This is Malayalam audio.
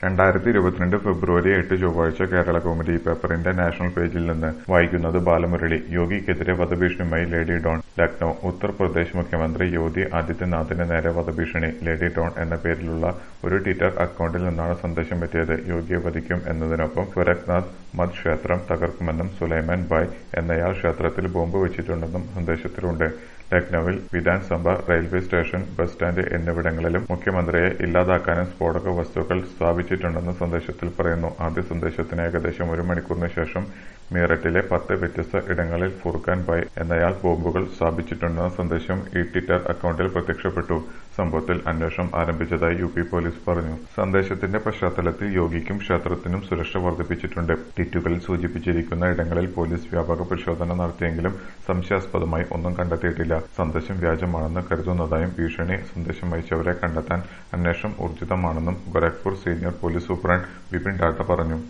രണ്ടായിരത്തി ഇരുപത്തിരണ്ട് ഫെബ്രുവരി എട്ട് ചൊവ്വാഴ്ച കേരള കൗമുദി പേപ്പറിന്റെ നാഷണൽ പേജിൽ നിന്ന് വായിക്കുന്നത് ബാലമുരളി യോഗിക്കെതിരെ വധഭീഷണിയുമായി ലേഡി ഡോൺ ലക്നൌ ഉത്തർപ്രദേശ് മുഖ്യമന്ത്രി യോഗി ആദിത്യനാഥിന് നേരെ വധഭീഷണി ലേഡി ഡോൺ എന്ന പേരിലുള്ള ഒരു ട്വിറ്റർ അക്കൌണ്ടിൽ നിന്നാണ് സന്ദേശം എത്തിയത് യോഗിയെ വധിക്കും എന്നതിനൊപ്പം ഗോരഖ്നാഥ് മത് ക്ഷേത്രം തകർക്കുമെന്നും സുലൈമാൻ ബായ് എന്നയാൾ ക്ഷേത്രത്തിൽ ബോംബ് വെച്ചിട്ടുണ്ടെന്നും സന്ദേശത്തിലുണ്ട് ലക്നൌവിൽ Vidhan Sabha railway station bus stand എന്നിവിടങ്ങളിലും മുഖ്യമന്ത്രിയെ ഇല്ലാതാക്കാനും സ്ഫോടക വസ്തുക്കൾ സ്ഥാപിച്ചിട്ടുണ്ടെന്ന് സന്ദേശത്തിൽ പറയുന്നു ആദ്യ സന്ദേശത്തിന് ഏകദേശം ഒരു മണിക്കൂറിന് ശേഷം മീററ്റിലെ പത്ത് വ്യത്യസ്ത ഇടങ്ങളിൽ ഫുർഖാൻ ബായ് എന്നയാൾ ബോംബുകൾ സ്ഥാപിച്ചിട്ടുണ്ടെന്ന സന്ദേശം ഈ ട്വിറ്റർ അക്കൌണ്ടിൽ പ്രത്യക്ഷപ്പെട്ടു സംഭവത്തിൽ അന്വേഷണം ആരംഭിച്ചതായി യു പി പോലീസ് പറഞ്ഞു സന്ദേശത്തിന്റെ പശ്ചാത്തലത്തിൽ യോഗിക്കും ക്ഷേത്രത്തിനും സുരക്ഷ വർദ്ധിപ്പിച്ചിട്ടുണ്ട് ട്വീറ്റുകളിൽ സൂചിപ്പിച്ചിരിക്കുന്ന ഇടങ്ങളിൽ പോലീസ് വ്യാപക പരിശോധന നടത്തിയെങ്കിലും സംശയാസ്പദമായി ഒന്നും കണ്ടെത്തിയിട്ടില്ല സന്ദേശം വ്യാജമാണെന്ന് കരുതുന്നതായും ഭീഷണി സന്ദേശം അയച്ചവരെ കണ്ടെത്താൻ അന്വേഷണം ഊർജിതമാണെന്നും Gorakhpur senior police superintendent Vipin Tada പറഞ്ഞു